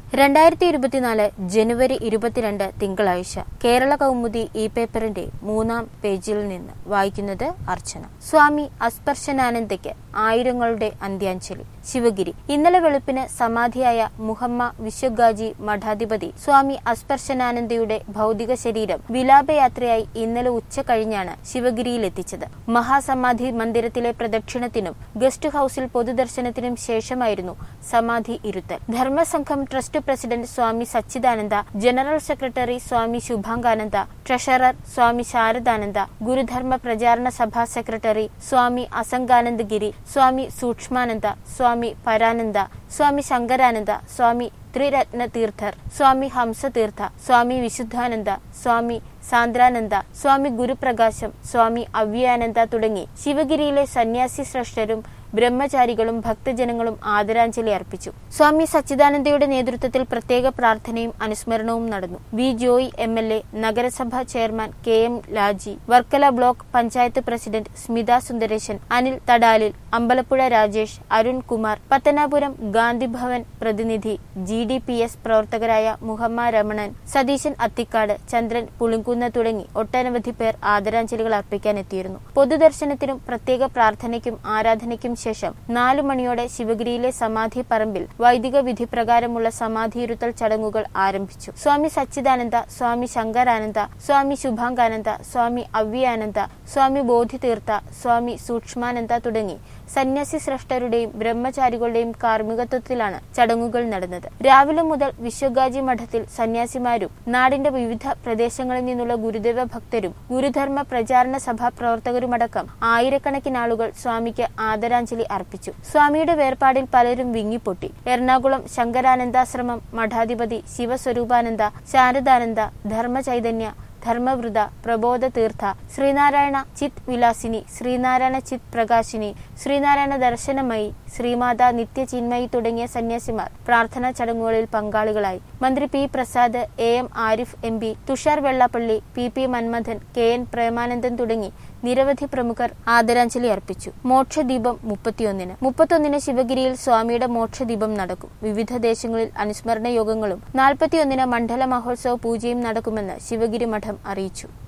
രണ്ടായിരത്തി ഇരുപത്തിനാല് ജനുവരി ഇരുപത്തിരണ്ട് തിങ്കളാഴ്ച കേരള കൗമുദി ഇ പേപ്പറിന്റെ മൂന്നാം പേജിൽ നിന്ന് വായിക്കുന്നത് അർച്ചന സ്വാമി അസ്പർശനാനന്ദയ്ക്ക് ആയിരങ്ങളുടെ അന്ത്യാഞ്ജലി ശിവഗിരി ഇന്നലെ വെളുപ്പിന് സമാധിയായ മുഹമ്മ വിശ്വഗാജി മഠാധിപതി സ്വാമി അസ്പർശനാനന്ദയുടെ ഭൗതിക ശരീരം വിലാപയാത്രയായി ഇന്നലെ ഉച്ച കഴിഞ്ഞാണ് ശിവഗിരിയിലെത്തിച്ചത് മഹാസമാധി മന്ദിരത്തിലെ പ്രദക്ഷിണത്തിനും ഗസ്റ്റ് ഹൌസിൽ പൊതുദർശനത്തിനും ശേഷമായിരുന്നു സമാധി ഇരുത്തൽ Dharmasangham trust president Swami Sachidananda general secretary Swami Shubhangananda treasurer Swami Sharadananda Gurudharma Pracharana Sabha secretary Swami Asanganandagiri Swami Sukshmananda Swami Parananda Swami Shankarananda Swami Thrirathna Theerthar Swami Hamsatheertha Swami Vishuddhananda Swami Sandrananda Swami Guruprakasham Swami Avyananda തുടങ്ങി ശിവഗിരിയിലെ സന്യാസി ശ്രേഷ്ഠരും ബ്രഹ്മചാരികളും ഭക്തജനങ്ങളും ആദരാഞ്ജലി അർപ്പിച്ചു സ്വാമി സച്ചിദാനന്ദയുടെ നേതൃത്വത്തിൽ പ്രത്യേക പ്രാർത്ഥനയും അനുസ്മരണവും നടന്നു V Joy M L A നഗരസഭാ chairman K M Laji Varkala block panchayat president Smitha Sundaresan Anil Thadalil Ambalappuzha Rajesh Arun Kumar Pathanapuram Gandhibhavan പ്രതിനിധി ജി ഡി പി എസ് പ്രവർത്തകരായ മുഹമ്മ രമണൻ സതീശൻ അത്തിക്കാട് ചന്ദ്രൻ പുളിങ്കുന്ന് തുടങ്ങി ഒട്ടനവധി പേർ ആദരാഞ്ജലികൾ അർപ്പിക്കാനെത്തിയിരുന്നു പൊതുദർശനത്തിനും പ്രത്യേക പ്രാർത്ഥനയ്ക്കും ആരാധനയ്ക്കും ശേഷം നാലു മണിയോടെ ശിവഗിരിയിലെ സമാധി പറമ്പിൽ വൈദിക വിധി പ്രകാരമുള്ള സമാധിയിരുത്തൽ ചടങ്ങുകൾ ആരംഭിച്ചു സ്വാമി സച്ചിദാനന്ദ സ്വാമി ശങ്കരാനന്ദ സ്വാമി ശുഭാംഗാനന്ദ സ്വാമി അവ്യാനന്ദ സ്വാമി ബോധിതീർത്ഥ സ്വാമി സൂക്ഷ്മാനന്ദ തുടങ്ങി സന്യാസി ശ്രേഷ്ഠരുടെയും ബ്രഹ്മചാരികളുടെയും കാർമ്മികത്വത്തിലാണ് ചടങ്ങുകൾ നടന്നത് രാവിലെ മുതൽ വിശ്വഗാജി മഠത്തിൽ സന്യാസിമാരും നാടിന്റെ വിവിധ പ്രദേശങ്ങളിൽ നിന്നുള്ള ഗുരുദേവ ഭക്തരും ഗുരുധർമ്മ പ്രചാരണ സഭാ പ്രവർത്തകരുമടക്കം ആയിരക്കണക്കിന് ആളുകൾ സ്വാമിക്ക് ആദരാഞ്ജലി അർപ്പിച്ചു സ്വാമിയുടെ വേർപാടിൽ പലരും വിങ്ങിപ്പൊട്ടി എറണാകുളം ശങ്കരാനന്ദാശ്രമം മഠാധിപതി ശിവസ്വരൂപാനന്ദ ശാരദാനന്ദ ധർമ്മചൈതന്യ ധർമ്മവൃത പ്രബോധ തീർത്ഥ ശ്രീനാരായണ ചിത് വിലാസിനി ശ്രീനാരായണ ചിത് പ്രകാശിനി ശ്രീനാരായണ ദർശനമയി ശ്രീമാത നിത്യചിന്മയി തുടങ്ങിയ സന്യാസിമാർ പ്രാർത്ഥനാ ചടങ്ങുകളിൽ പങ്കാളികളായി മന്ത്രി P Prasad A M Arif M P Thushar Vellappally P P Manmadhan K N Premanandan തുടങ്ങി നിരവധി പ്രമുഖർ ആദരാഞ്ജലി അർപ്പിച്ചു മോക്ഷദീപം മുപ്പത്തിയൊന്നിന് മുപ്പത്തൊന്നിന് ശിവഗിരിയിൽ സ്വാമിയുടെ മോക്ഷദീപം നടക്കും വിവിധ ദേശങ്ങളിൽ അനുസ്മരണ യോഗങ്ങളും നാൽപ്പത്തിയൊന്നിന് മണ്ഡല മഹോത്സവ പൂജയും നടക്കുമെന്ന് ശിവഗിരി മഠം അറിയിച്ചു